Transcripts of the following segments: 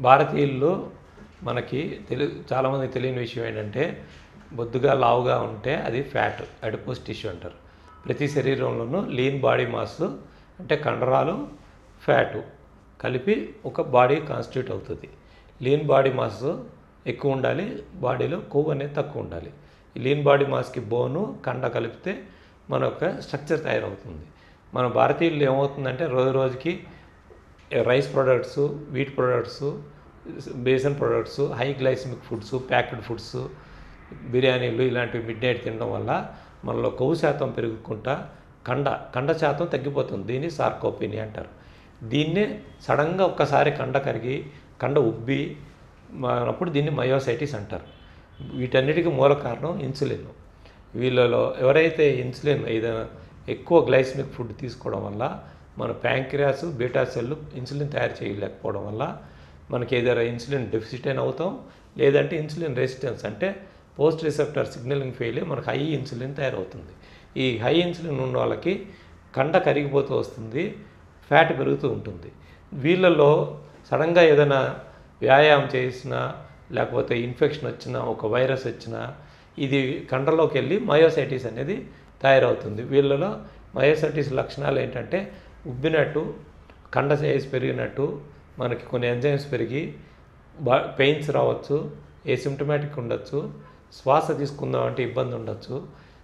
భారతీయుల్లో మనకి తెలి చాలామంది తెలియని విషయం ఏంటంటే బొద్దుగా లావుగా ఉంటే అది ఫ్యాట్ అడిపోస్ టిష్యూ అంటారు ప్రతి శరీరంలోనూ లీన్ బాడీ మాస్ అంటే కండరాలు ఫ్యాటు కలిపి ఒక బాడీ కాన్స్టిట్యూట్ అవుతుంది లీన్ బాడీ మాస్ ఎక్కువ ఉండాలి బాడీలో కొవ్వు అనేది తక్కువ ఉండాలి ఈ లీన్ బాడీ మాస్కి బోను కండ కలిపితే మన యొక్క స్ట్రక్చర్ తయారవుతుంది మన భారతీయులు ఏమవుతుందంటే రోజు రోజుకి rice products wheat products besan products high glycemic foods packed foods బిర్యానీలు ఇలాంటివి మిడ్ నైట్ తినడం వల్ల మనలో కొవ్వు శాతం పెరుగుకుంటా కండ కండ శాతం తగ్గిపోతుంది దీన్ని సార్కోపిని అంటారు దీన్నే సడన్గా ఒక్కసారి కండ కరిగి కండ ఉబ్బి అప్పుడు దీన్ని మయోసైటిస్ అంటారు వీటన్నిటికీ మూల కారణం ఇన్సులిన్ వీళ్ళలో ఎవరైతే ఇన్సులిన్ ఏదైనా ఎక్కువ గ్లైసమిక్ ఫుడ్ తీసుకోవడం వల్ల మన ప్యాంక్రియాస్ బీటా సెల్ ఇన్సులిన్ తయారు చేయలేకపోవడం వల్ల మనకి ఏదైనా ఇన్సులిన్ డెఫిసిట్ అయిన అవుతాం లేదంటే ఇన్సులిన్ రెసిస్టెన్స్ అంటే పోస్ట్ రిసెప్టర్ సిగ్నలింగ్ ఫెయిల్ అయ్యి మనకు హై ఇన్సులిన్ తయారవుతుంది ఈ హై ఇన్సులిన్ ఉన్న వాళ్ళకి కండ కరిగిపోతూ వస్తుంది ఫ్యాట్ పెరుగుతూ ఉంటుంది వీళ్ళలో సడన్గా ఏదైనా వ్యాయామం చేసినా లేకపోతే ఇన్ఫెక్షన్ వచ్చినా ఒక వైరస్ వచ్చినా ఇది కండలోకి వెళ్ళి మయోసైటిస్ అనేది తయారవుతుంది వీళ్ళలో మయోసైటిస్ లక్షణాలు ఏంటంటే ఉబ్బినట్టు కండ సైజ్ పెరిగినట్టు మనకి కొన్ని ఎంజైమ్స్ పెరిగి బా పెయిన్స్ రావచ్చు ఏసిమ్టమాటిక్ ఉండొచ్చు శ్వాస తీసుకుందాం అంటే ఇబ్బంది ఉండొచ్చు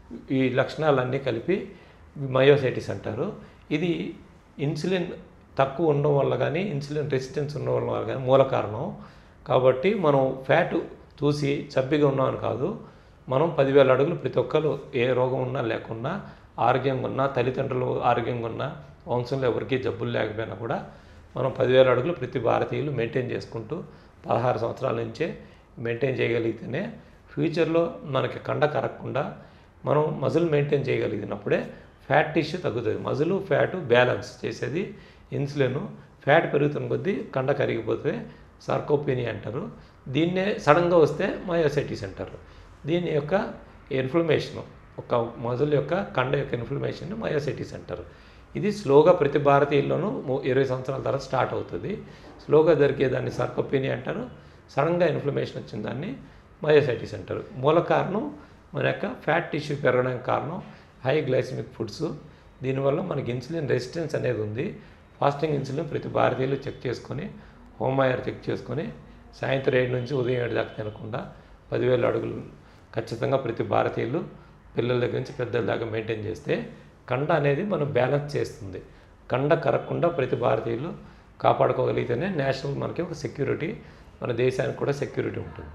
ఈ లక్షణాలన్నీ కలిపి మయోసైటిస్ అంటారు ఇది ఇన్సులిన్ తక్కువ ఉండడం వల్ల కానీ ఇన్సులిన్ రెసిస్టెన్స్ ఉండడం వల్ల కానీ మూల కారణం కాబట్టి మనం ఫ్యాట్ చూసి చబ్బిగా ఉన్నామని కాదు మనం పదివేల అడుగులు ప్రతి ఒక్కరు ఏ రోగం ఉన్నా లేకున్నా ఆరోగ్యంగా ఉన్నా తల్లిదండ్రులు ఆరోగ్యంగా ఉన్నా వంశంలో ఎవరికి జబ్బులు లేకపోయినా కూడా మనం పదివేల అడుగులు ప్రతి భారతీయులు మెయింటైన్ చేసుకుంటూ పదహారు సంవత్సరాల నుంచే మెయింటైన్ చేయగలిగితేనే ఫ్యూచర్లో మనకి కండ కరగకుండా మనం మజిల్ మెయింటైన్ చేయగలిగినప్పుడే ఫ్యాట్ టిష్యూ తగ్గుతుంది మజిల్ ఫ్యాట్ బ్యాలెన్స్ చేసేది ఇన్సులిన్ ఫ్యాట్ పెరుగుతున్న కొద్దీ కండ కరిగిపోతే సార్కోపెనీ అంటారు దీన్నే సడన్గా వస్తే మయోసైటిస్ అంటారు దీని యొక్క ఇన్ఫ్లమేషన్ ఒక మజిల్ యొక్క కండ యొక్క ఇన్ఫ్లమేషన్ మయోసైటిస్ అంటారు ఇది స్లోగా ప్రతి భారతీయుల్లోనూ ము- ఇరవై సంవత్సరాల తర్వాత స్టార్ట్ అవుతుంది స్లోగా జరిగే దాన్ని సార్కోపెనీ అంటారు సడన్గా ఇన్ఫ్లమేషన్ వచ్చిన దాన్ని మయోసైటిస్ అంటారు మూల కారణం మన యొక్క ఫ్యాట్ టిష్యూ పెరగడానికి కారణం హై గ్లైసమిక్ ఫుడ్స్ దీనివల్ల మనకి ఇన్సులిన్ రెసిస్టెన్స్ అనేది ఉంది ఫాస్టింగ్ ఇన్సులిన్ ప్రతి భారతీయులు చెక్ చేసుకొని హోమ్ ఐఆర్ చెక్ చేసుకొని సాయంత్రం ఏడు నుంచి ఉదయం ఏడు దాకా తినకుండా పదివేల అడుగులు ఖచ్చితంగా ప్రతి భారతీయులు పిల్లల దగ్గర నుంచి పెద్దల దాకా మెయింటైన్ చేస్తే కండ అనేది మనం బ్యాలెన్స్ చేస్తుంది కండ కరగకుండా ప్రతి భారతీయులు కాపాడుకోగలిగితేనే నేషనల్ మనకి ఒక సెక్యూరిటీ మన దేశానికి కూడా సెక్యూరిటీ ఉంటుంది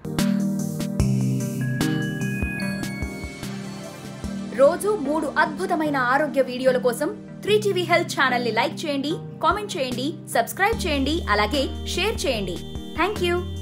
రోజు మూడు అద్భుతమైన ఆరోగ్య వీడియోల కోసం త్రీ టీవీ హెల్త్ ఛానల్ ని లైక్ చేయండి కామెంట్ చేయండి సబ్స్క్రైబ్ చేయండి అలాగే షేర్ చేయండి థ్యాంక్ యూ